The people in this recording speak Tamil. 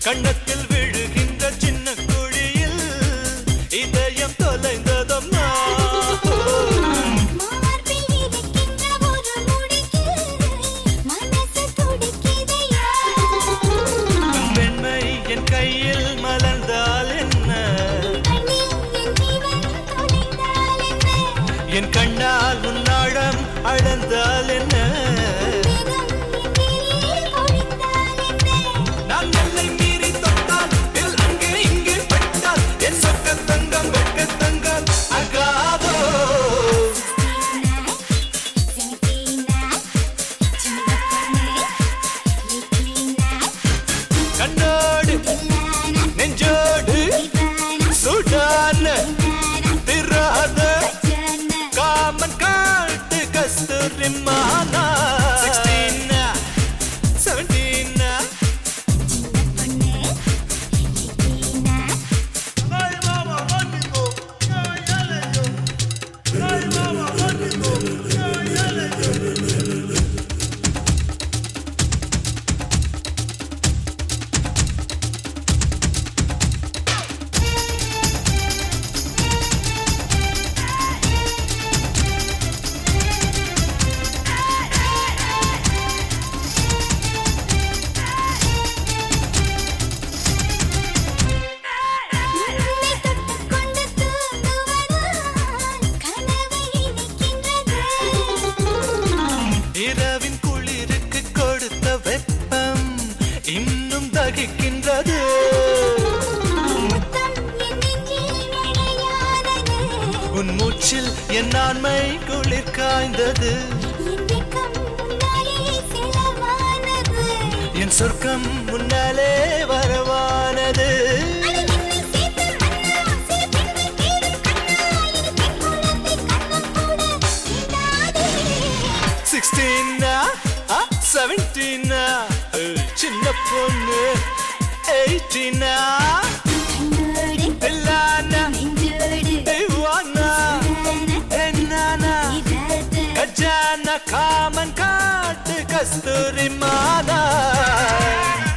கண்ணத்தில் விழுகின்ற சின்ன குழியில் இதயம் தொலைந்ததும் மார்பில் இருக்கின்ற ஒரு முடிக்கு மனசு துடிக்குதையா பெண்மை என் கையில் மலர்ந்தால் என்ன கண்ணில் என் ஜீவன் தொலைந்தால் என்ன என் கண்ணால் உன்னாழம் அளந்தால் என்ன மேகம் என் விழியில் பொழிந்தால் என்ன நான் எல்லை மீறி தொட்டால் இல் அங்கே இங்கே பட்டால் என் சொக்க தங்கம் வெட்க தங்கம் அகாதோ கண்ணோடு நெஞ்சோடு சுடான திராத காமன் காட்டு கஸ்தூரி மானா சிக்ஸ்டீனா செவன்டீனா இரவின் குளிருக்கு கொடுத்த வெப்பம் இன்னும் தகிக்கின்றது உன் மூச்சில் என் ஆண்மை குளிர் காய்ந்தது என் சொர்க்கம் முன்னாலே வரவானது சிக்ஸ்டீனா செவன்டீனா சின்ன பொண்ணு எயிட்டீனா தில்லானா திவானா என்னானா கஜானா காமன் காட்டு கஸ்தூரி மானா